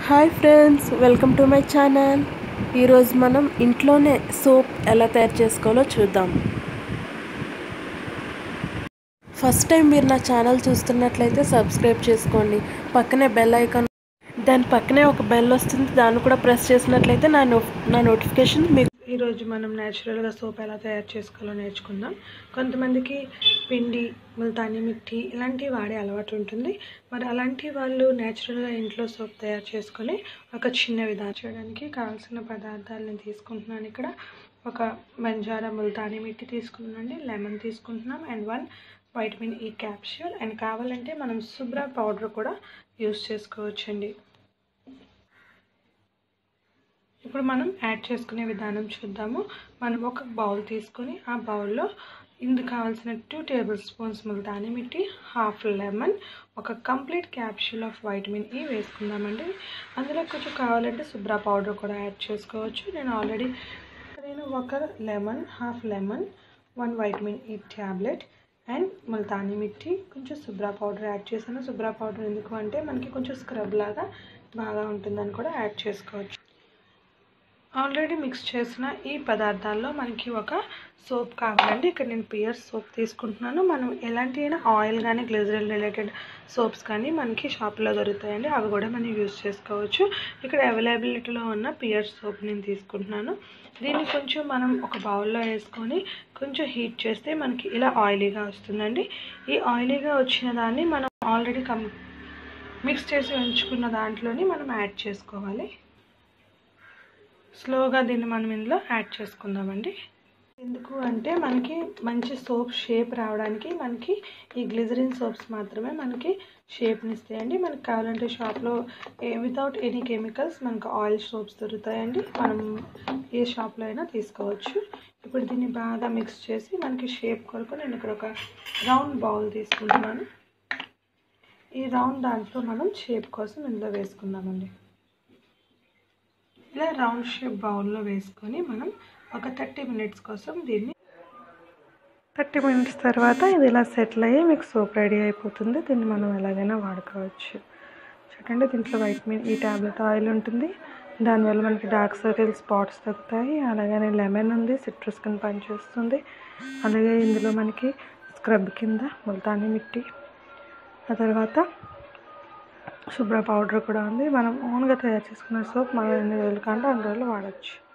hi friends welcome to my channel ఈరోజు మనం ఇంట్లోనే సోప్ ఎలా తయారు చేసుకోవాలో చూద్దాం ఫస్ట్ టైం మీరు నా ఛానల్ చూస్తున్నట్లయితే సబ్స్క్రైబ్ చేసుకోండి పక్కనే బెల్ ఐకాన్ దాని పక్కనే ఒక బెల్ వస్తుంది దాన్ని కూడా ప్రెస్ చేసినట్లయితే నా నో నా నోటిఫికేషన్ మీకు ఈరోజు మనం న్యాచురల్గా సోప్ ఎలా తయారు చేసుకోవాలో నేర్చుకుందాం కొంతమందికి పిండి ముల్తానీ మిట్టి ఇలాంటివి వాడే అలవాటు ఉంటుంది మరి అలాంటి వాళ్ళు న్యాచురల్గా ఇంట్లో సోప్ తయారు చేసుకొని ఒక చిన్న విధానం చేయడానికి కావాల్సిన పదార్థాలను తీసుకుంటున్నాను ఇక్కడ ఒక బంజారా ముల్తానీ మిట్టి తీసుకున్నానండి లెమన్ తీసుకుంటున్నాం and one vitamin E capsule and కావాలంటే మనం శుభ్ర పౌడర్ కూడా యూస్ చేసుకోవచ్చండి ఇప్పుడు మనం యాడ్ చేసుకునే విధానం చూద్దాము మనం ఒక బౌల్ తీసుకొని ఆ బౌల్లో ఇందుకు కావాల్సిన two tablespoons multani mitti half lemon ఒక complete capsule of vitamin E వేసుకుందామండి అందులో కొంచెం కావాలంటే శుభ్ర పౌడర్ కూడా యాడ్ చేసుకోవచ్చు నేను ఆల్రెడీ నేను ఒక lemon half lemon one vitamin E tablet and multani mitti కొంచెం శుభ్ర పౌడర్ యాడ్ చేశాను శుభ్ర పౌడర్ ఎందుకు అంటే మనకి కొంచెం స్క్రబ్ లాగా బాగా ఉంటుందని కూడా యాడ్ చేసుకోవచ్చు ఆల్రెడీ మిక్స్ చేసిన ఈ పదార్థాల్లో మనకి ఒక సోప్ కావాలండి ఇక్కడ నేను పియర్స్ సోప్ తీసుకుంటున్నాను మనం ఎలాంటి అయినా ఆయిల్ కానీ గ్లిజరిన్ రిలేటెడ్ సోప్స్ కానీ మనకి షాప్లో దొరుకుతాయండి అవి కూడా మనం యూజ్ చేసుకోవచ్చు ఇక్కడ అవైలబిలిటీలో ఉన్న పియర్స్ సోప్ నేను తీసుకుంటున్నాను దీన్ని కొంచెం మనం ఒక బౌల్లో వేసుకొని కొంచెం హీట్ చేస్తే మనకి ఇలా ఆయిలీగా వస్తుందండి ఈ ఆయిలీగా వచ్చిన దాన్ని మనం ఆల్రెడీ కం మిక్స్ చేసి ఉంచుకున్న దాంట్లోని మనం యాడ్ చేసుకోవాలి స్లోగా దీన్ని మనం ఇందులో యాడ్ చేసుకుందామండి ఎందుకు అంటే మనకి మంచి సోప్ షేప్ రావడానికి మనకి ఈ గ్లిజరిన్ సోప్స్ మాత్రమే మనకి షేప్ని ఇస్తాయండి మనకి కావాలంటే షాప్లో వితౌట్ ఎనీ కెమికల్స్ మనకు ఆయిల్ సోప్స్ దొరుకుతాయండి మనం ఏ షాప్లో అయినా తీసుకోవచ్చు ఇప్పుడు దీన్ని బాగా మిక్స్ చేసి మనకి షేప్ కొరకు నేను ఇక్కడ ఒక రౌండ్ బౌల్ తీసుకుంటున్నాను ఈ రౌండ్ దాంట్లో మనం షేప్ కోసం ఇందులో వేసుకుందామండి ఇలా రౌండ్ షేప్ బౌల్లో వేసుకొని మనం ఒక థర్టీ మినిట్స్ కోసం దీన్ని థర్టీ మినిట్స్ తర్వాత ఇది ఇలా సెటిల్ అయ్యి మీకు సోప్ రెడీ అయిపోతుంది దీన్ని మనం ఎలాగైనా వాడుకోవచ్చు చూడండి దీంట్లో వైటమిన్ ఈ ట్యాబ్లెట్ ఆయిల్ ఉంటుంది దానివల్ల మనకి డార్క్ సర్కిల్ స్పాట్స్ తగ్గుతాయి అలాగనే లెమన్ ఉంది సిట్రస్ కింద పనిచేస్తుంది అలాగే ఇందులో మనకి స్క్రబ్ కింద ముల్తానీ మిట్టి ఆ తర్వాత శుభ్ర పౌడర్ కూడా ఉంది మనం ఓన్గా తయారు చేసుకున్న సోప్ మనం ఎన్ని రోజులు కంటే అన్ని రోజులు వాడచ్చు